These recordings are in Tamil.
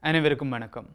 அனைவருக்கும் வணக்கம்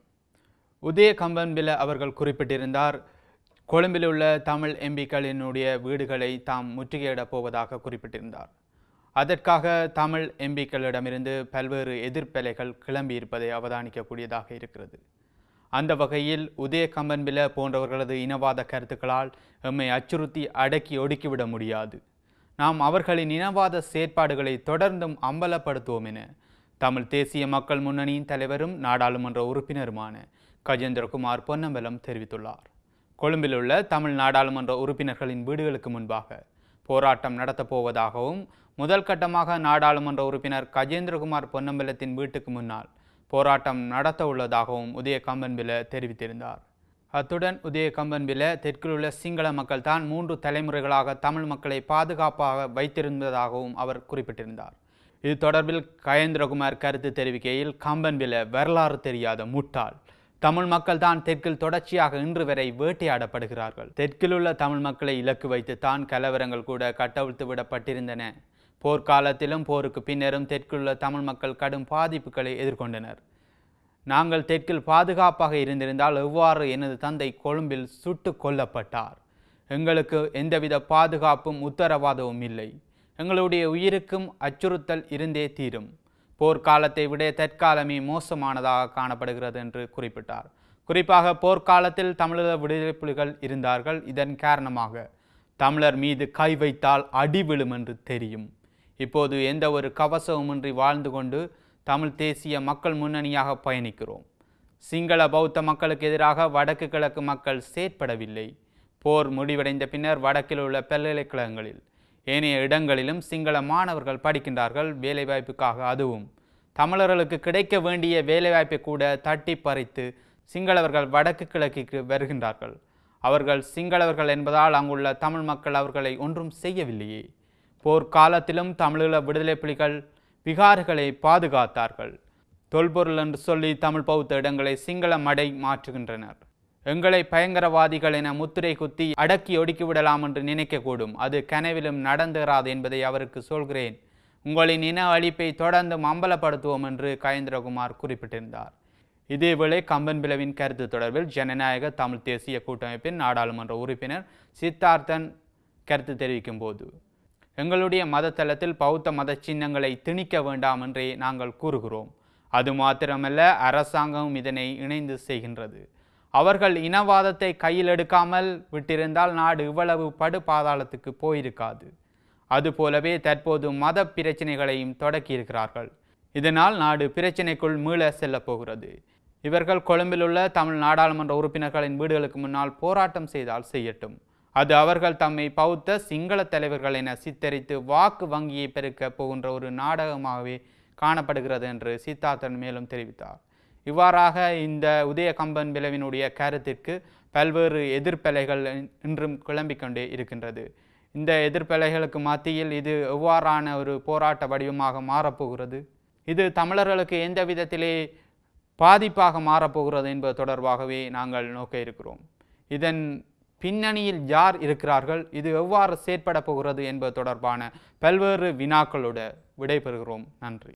உதய கம்பன்பில அவர்கள் குறிப்பிட்டிருந்தார் கொழும்பில் உள்ள தமிழ் எம்பிக்களினுடைய வீடுகளை தாம் முற்றுகையிடப் போவதாக குறிப்பிட்டிருந்தார் அதற்காக தமிழ் எம்பிக்களிடமிருந்து பல்வேறு எதிர்ப்பலைகள் கிளம்பியிருப்பதை அவதானிக்கக்கூடியதாக இருக்கிறது அந்த வகையில் உதய கம்பன்பில போன்றவர்களது இனவாத கருத்துக்களால் எம்மை அச்சுறுத்தி அடக்கி ஒடுக்கிவிட முடியாது நாம் அவர்களின் இனவாத செயற்பாடுகளை தொடர்ந்தும் அம்பலப்படுத்துவோம் என தமிழ் தேசிய மக்கள் முன்னணியின் தலைவரும் நாடாளுமன்ற உறுப்பினருமான கஜேந்திரகுமார் பொன்னம்பலம் தெரிவித்துள்ளார் கொழும்பில் உள்ள தமிழ் நாடாளுமன்ற உறுப்பினர்களின் வீடுகளுக்கு முன்பாக போராட்டம் நடத்தப் போவதாகவும் முதல் கட்டமாக நாடாளுமன்ற உறுப்பினர் கஜேந்திரகுமார் பொன்னம்பலத்தின் வீட்டுக்கு முன்னால் போராட்டம் நடத்த உள்ளதாகவும் உதய கம்பன்பில தெரிவித்திருந்தார் அத்துடன் உதய கம்பன்பில தெற்கில் உள்ள சிங்கள மக்கள் தான் மூன்று தலைமுறைகளாக தமிழ் மக்களை பாதுகாப்பாக வைத்திருந்ததாகவும் அவர் குறிப்பிட்டிருந்தார் இது தொடர்பில் கயேந்திரகுமார் கருத்து தெரிவிக்கையில் கம்பன்பில வரலாறு தெரியாத முட்டாள் தமிழ் மக்கள் தான் தெற்கில் தொடர்ச்சியாக இன்று வரை வேட்டையாடப்படுகிறார்கள் தெற்கில் உள்ள தமிழ் மக்களை இலக்கு வைத்து தான் கலவரங்கள் கூட கட்டவிழ்த்து விடப்பட்டிருந்தன போர்க்காலத்திலும் போருக்கு பின்னரும் தெற்குள்ள தமிழ் மக்கள் கடும் பாதிப்புகளை எதிர்கொண்டனர் நாங்கள் தெற்கில் பாதுகாப்பாக இருந்திருந்தால் எவ்வாறு எனது தந்தை கொழும்பில் சுட்டு கொல்லப்பட்டார் எங்களுக்கு எந்தவித பாதுகாப்பும் உத்தரவாதமும் இல்லை எங்களுடைய உயிருக்கும் அச்சுறுத்தல் இருந்தே தீரும் போர்க்காலத்தை விட தற்காலமே மோசமானதாக காணப்படுகிறது என்று குறிப்பிட்டார் குறிப்பாக போர்க்காலத்தில் தமிழக விடுதலை புலிகள் இருந்தார்கள் இதன் காரணமாக தமிழர் மீது கை வைத்தால் அடி விழும் என்று தெரியும் இப்போது எந்த ஒரு கவசமுமின்றி வாழ்ந்து கொண்டு தமிழ் தேசிய மக்கள் முன்னணியாக பயணிக்கிறோம் சிங்கள பௌத்த மக்களுக்கு எதிராக வடக்கு கிழக்கு மக்கள் செயற்படவில்லை போர் முடிவடைந்த பின்னர் வடக்கில் உள்ள பல்கலைக்கழகங்களில் ஏனைய இடங்களிலும் சிங்கள மாணவர்கள் படிக்கின்றார்கள் வேலைவாய்ப்புக்காக அதுவும் தமிழர்களுக்கு கிடைக்க வேண்டிய வேலைவாய்ப்பை கூட தட்டி பறித்து சிங்களவர்கள் வடக்கு கிழக்கிற்கு வருகின்றார்கள் அவர்கள் சிங்களவர்கள் என்பதால் அங்குள்ள தமிழ் மக்கள் அவர்களை ஒன்றும் செய்யவில்லையே போர்க்காலத்திலும் தமிழீழ விடுதலை புலிகள் விகார்களை பாதுகாத்தார்கள் தொல்பொருள் என்று சொல்லி தமிழ் பௌத்த இடங்களை சிங்கள மடை மாற்றுகின்றனர் எங்களை பயங்கரவாதிகள் என முத்திரை குத்தி அடக்கி ஒடுக்கிவிடலாம் என்று நினைக்கக்கூடும் அது கனவிலும் நடந்துகிறாது என்பதை அவருக்கு சொல்கிறேன் உங்களின் இன அழிப்பை தொடர்ந்து அம்பலப்படுத்துவோம் என்று கயேந்திரகுமார் குறிப்பிட்டிருந்தார் இதேவேளை கம்பன்பிலவின் கருத்து தொடர்பில் ஜனநாயக தமிழ் தேசிய கூட்டமைப்பின் நாடாளுமன்ற உறுப்பினர் சித்தார்த்தன் கருத்து தெரிவிக்கும் போது எங்களுடைய மதத்தலத்தில் பௌத்த மத சின்னங்களை திணிக்க வேண்டாம் என்றே நாங்கள் கூறுகிறோம் அது மாத்திரமல்ல அரசாங்கமும் இதனை இணைந்து செய்கின்றது அவர்கள் இனவாதத்தை கையில் எடுக்காமல் விட்டிருந்தால் நாடு இவ்வளவு படு பாதாளத்துக்கு போயிருக்காது அதுபோலவே தற்போது மத பிரச்சனைகளையும் தொடக்கியிருக்கிறார்கள் இதனால் நாடு பிரச்சினைக்குள் மீள செல்லப் போகிறது இவர்கள் கொழும்பில் உள்ள தமிழ் நாடாளுமன்ற உறுப்பினர்களின் வீடுகளுக்கு முன்னால் போராட்டம் செய்தால் செய்யட்டும் அது அவர்கள் தம்மை பௌத்த சிங்கள தலைவர்கள் என சித்தரித்து வாக்கு வங்கியை பெருக்க போகின்ற ஒரு நாடகமாகவே காணப்படுகிறது என்று சித்தார்த்தன் மேலும் தெரிவித்தார் இவ்வாறாக இந்த உதய கம்பன் விளைவினுடைய கருத்திற்கு பல்வேறு எதிர்ப்பலைகள் இன்றும் கிளம்பிக் கொண்டே இருக்கின்றது இந்த எதிர்ப்பலைகளுக்கு மத்தியில் இது எவ்வாறான ஒரு போராட்ட வடிவமாக மாறப்போகிறது இது தமிழர்களுக்கு எந்த விதத்திலே பாதிப்பாக மாறப்போகிறது என்பது தொடர்பாகவே நாங்கள் நோக்க இருக்கிறோம் இதன் பின்னணியில் யார் இருக்கிறார்கள் இது எவ்வாறு செயற்பட போகிறது என்பது தொடர்பான பல்வேறு வினாக்களோடு விடைபெறுகிறோம் நன்றி